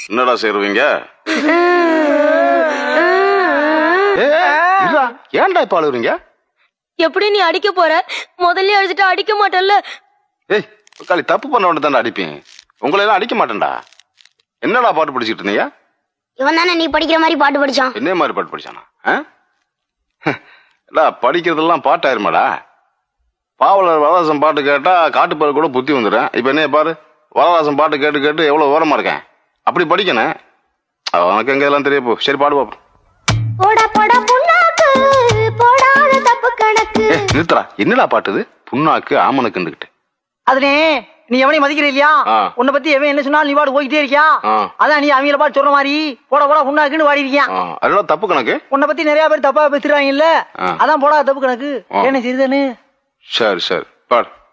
என்னடா சேருவீங்க ஏ, இருடா. ஏன்டா இப்ப அழுகுறீங்க எப்படி நீ அடிக்க போற முதல்ல அடிச்சுட்டு அடிக்க மாட்டல்ல ஏய் காலி தப்பு பண்ண வேண்டிய தானே அடிப்பேன் உங்களை எல்லாம் அடிக்க மாட்டேன்டா என்னடா பாட்டு படிச்சுட்டு இருந்தீங்க இவன் தானே நீ படிக்கிற மாதிரி பாட்டு படிச்சான் என்ன மாதிரி பாட்டு படிச்சானா ஆ? இல்ல படிக்கிறதெல்லாம் பாட்டாயிருமாடா பாவலர் வரதாசன் பாட்டு கேட்டா காட்டுப்பாரு கூட புத்தி வந்துடும் இப்ப என்ன பாரு வரதாசன் பாட்டு கேட்டு கேட்டு எவ்வளவு ஓரமா இருக்கேன் அப்படி படிக்கணும் அவனுக்கு எங்க எல்லாம் தெரிய போ சரி பாடு பாப்போம் போடா போடா புண்ணாக்கு போடாத தப்பு கணக்கு ஏ நிறுத்துறா என்னடா பாட்டுது புண்ணாக்கு ஆமனுக்குண்டுகிட்டு அதுனே நீ எவனையும் மதிக்கிற இல்லையா ஆ. உன்னை பத்தி எவன் என்ன சொன்னாலும் நீ பாட்டு போய்கிட்டே இருக்கியா ஆ. அதான் நீ அவங்கள பாட்டு சொல்ற மாதிரி போட போடா புண்ணாக்குன்னு வாடி இருக்கியா ஆ, அதெல்லாம் தப்பு கணக்கு உன்னை பத்தி நிறைய பேர் தப்பா பேசுறாங்க இல்ல ஆ. அதான் போடா தப்பு கணக்கு ஆ. என்ன சரிதானு சரி சரி பாடு